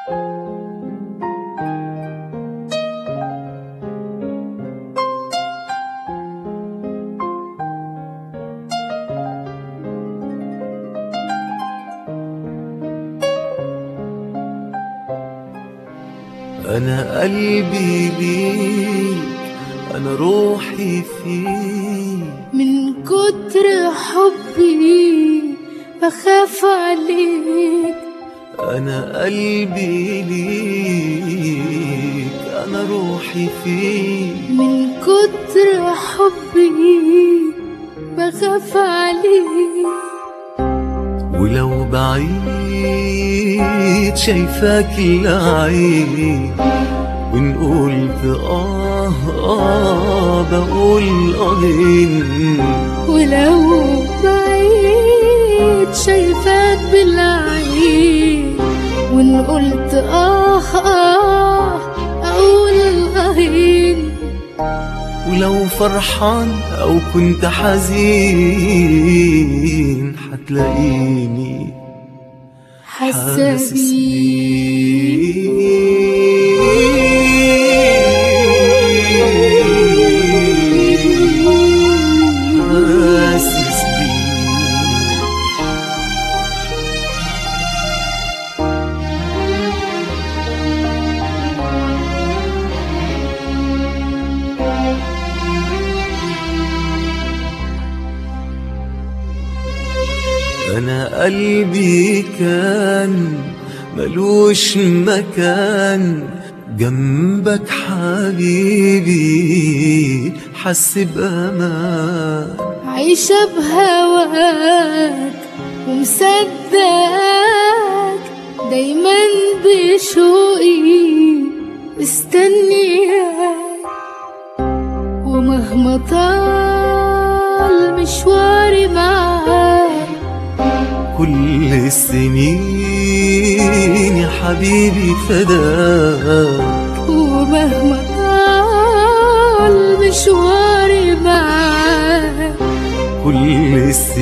أنا قلبي ليك أنا روحي فيك من كتر حبي بخاف عليك أنا قلبي ليك أنا روحي فيك من كتر حبي بخاف عليك ولو بعيد شايفاك العين وإن قلت آه آه بقول آهين ولو بعيد شايفاك بالعين وان قلت آه آه أقول الأهين ولو فرحان أو كنت حزين حتلاقيني حاسة حاسس بيك حاسس بيك أنا قلبي كان ملوش مكان جنبك حبيبي حس بأمان عايشة بهواك ومصدقك دايما بشوقي مستنياك ومهما طال مشواري معاك كل السنين يا حبيبي فداك ومهما طال مشواري معاك كل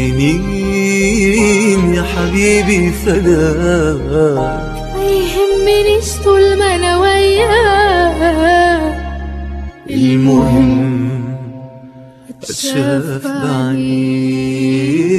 السنين يا حبيبي فداك ما يهمنيش طول ما انا وياك المهم اتشاف بعيد